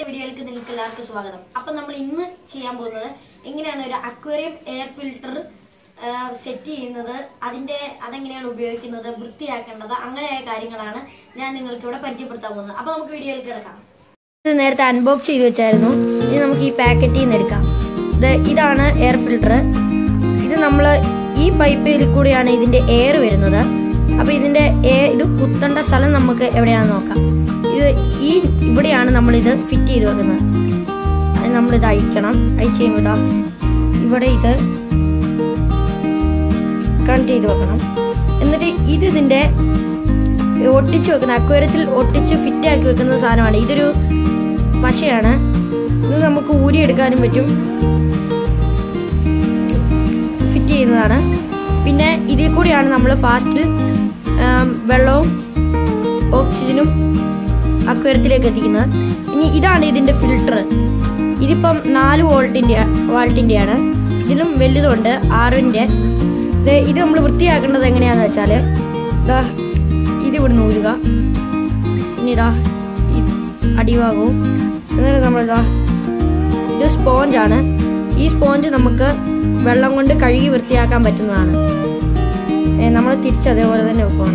ഇന്നത്തെ വീഡിയോയിലേക്ക് നിങ്ങൾക്ക് എല്ലാവർക്കും സ്വാഗതം അപ്പൊ നമ്മൾ ഇന്ന് ചെയ്യാൻ പോകുന്നത് എങ്ങനെയാണ് ഒരു അക്വേറിയം എയർ ഫിൽട്ടർ സെറ്റ് ചെയ്യുന്നത് അതിന്റെ അതെങ്ങനെയാണ് ഉപയോഗിക്കുന്നത് വൃത്തിയാക്കേണ്ടത് അങ്ങനെയായ കാര്യങ്ങളാണ് ഞാൻ നിങ്ങൾക്ക് ഇവിടെ പരിചയപ്പെടുത്താൻ പോകുന്നത് അപ്പൊ നമുക്ക് വീഡിയോയിലേക്ക് കിടക്കാം ഇത് നേരത്തെ അൺബോക്സ് ചെയ്ത് വെച്ചായിരുന്നു ഇത് നമുക്ക് ഈ പാക്കറ്റിൽ നിന്ന് എടുക്കാം ഇത് ഇതാണ് എയർ ഫിൽട്ടർ ഇത് നമ്മൾ ഈ പൈപ്പിൽ കൂടിയാണ് ഇതിന്റെ എയർ വരുന്നത് അപ്പൊ ഇതിന്റെ air- ഇത് കുത്തേണ്ട സ്ഥലം നമുക്ക് എവിടെയാണെന്ന് നോക്കാം ഇത് ഈ ഇവിടെയാണ് നമ്മൾ ഇത് ഫിറ്റ് ചെയ്ത് വെക്കുന്നത് അത് നമ്മൾ ഇത് അയക്കണം അയച്ചു കഴിയുമ്പോൾ ഇതാ ഇവിടെ ഇത് കണക്ട് ചെയ്ത് വെക്കണം എന്നിട്ട് ഇത് ഇതിന്റെ ഒട്ടിച്ച് വെക്കുന്ന അക്വേരത്തിൽ ഒട്ടിച്ച് ഫിറ്റ് ആക്കി വെക്കുന്ന സാധനമാണ് ഇതൊരു പശയാണ് ഇത് നമുക്ക് ഊരിയെടുക്കാനും പറ്റും ഫിറ്റ് ചെയ്യുന്നതാണ് പിന്നെ ഇതിൽ കൂടിയാണ് നമ്മൾ ഫാസ്റ്റിൽ വെള്ളവും ഓക്സിജനും അക്വേരത്തിലേക്ക് എത്തിക്കുന്നത് ഇനി ഇതാണ് ഇതിന്റെ ഫിൽട്ടർ ഇതിപ്പം നാല് വോൾട്ടിന്റെ വാൾട്ടിന്റെയാണ് ഇതിലും വലുതുണ്ട് ആറിന്റെ ഇത് ഇത് നമ്മൾ വൃത്തിയാക്കേണ്ടത് എങ്ങനെയാന്ന് വെച്ചാല് ദാ ഇത് ഇവിടുന്ന് ഊരുക ഇനി ഇതാ ഈ അടിഭാഗവും എന്നിട്ട് നമ്മൾ ഇതാ ഇത് സ്പോഞ്ചാണ് ഈ സ്പോഞ്ച് നമുക്ക് വെള്ളം കൊണ്ട് കഴുകി വൃത്തിയാക്കാൻ പറ്റുന്നതാണ് നമ്മൾ തിരിച്ച് അതേപോലെ തന്നെ വെക്കുവാണ്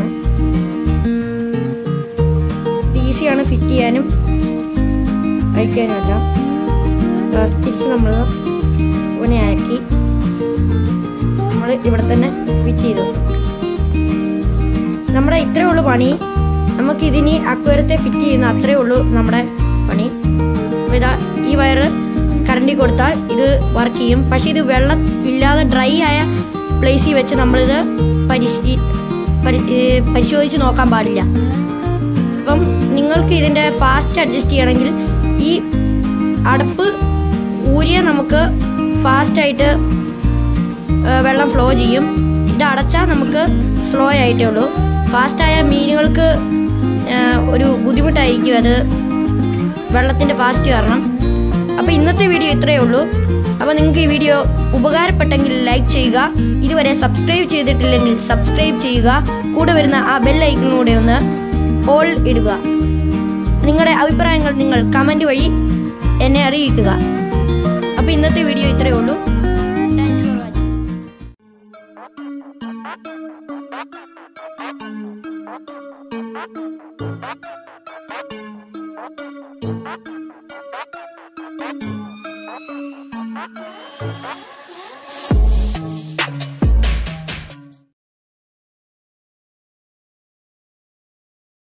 ഇത് ഈസിയാണ് ഫിറ്റ് ചെയ്യാനും അയക്കാനും എല്ലാം ദാ തിരിച്ച് നമ്മൾ ഇവനെ ആക്കി നമ്മൾ ഇവിടെ തന്നെ ഫിറ്റ് ചെയ്തു നമ്മുടെ ഇത്രയേ ഉള്ളൂ പണി നമുക്ക് ഇതിനി അക്വരത്തെ ഫിറ്റ് ചെയ്യുന്ന അത്രയേ ഉള്ളൂ നമ്മുടെ പണി അപ്പൊ ഇതാ ഈ വയറ് കറണ്ടി കൊടുത്താൽ ഇത് വർക്ക് ചെയ്യും പക്ഷെ ഇത് വെള്ളം ഇല്ലാതെ ഡ്രൈ ആയ പ്ലേസിൽ വെച്ച് നമ്മളിത് പരിശീ പരി ഏ, പരിശോധിച്ച് നോക്കാൻ പാടില്ല അപ്പം നിങ്ങൾക്ക് ഇതിന്റെ ഫാസ്റ്റ് അഡ്ജസ്റ്റ് ചെയ്യണമെങ്കിൽ ഈ അടപ്പ് ഊരിയ നമുക്ക് ഫാസ്റ്റ് ആയിട്ട് ഏ, വെള്ളം ഫ്ലോ ചെയ്യും ഇത് അടച്ചാൽ നമുക്ക് സ്ലോ ആയിട്ടേ ഉള്ളൂ ഫാസ്റ്റ് ആയ മീനുകൾക്ക് ഏ, ഒരു ബുദ്ധിമുട്ടായിരിക്കും അത് വെള്ളത്തിന്റെ ഫാസ്റ്റ് കാരണം അപ്പൊ ഇന്നത്തെ വീഡിയോ ഇത്രയേ ഉള്ളൂ അപ്പൊ നിങ്ങൾക്ക് ഈ വീഡിയോ ഉപകാരപ്പെട്ടെങ്കിൽ ലൈക്ക് ചെയ്യുക ഇതുവരെ സബ്സ്ക്രൈബ് ചെയ്തിട്ടില്ലെങ്കിൽ സബ്സ്ക്രൈബ് ചെയ്യുക കൂടെ വരുന്ന ആ ബെൽ ഐക്കൺ കൂടെ ഒന്ന് ഓൾ ഇടുക നിങ്ങളുടെ അഭിപ്രായങ്ങൾ നിങ്ങൾ കമന്റ് വഴി എന്നെ അറിയിക്കുക അപ്പൊ ഇന്നത്തെ വീഡിയോ ഇത്രയേ ഉള്ളൂ താങ്ക്സ് ഫോർ വാച്ചിങ് Thank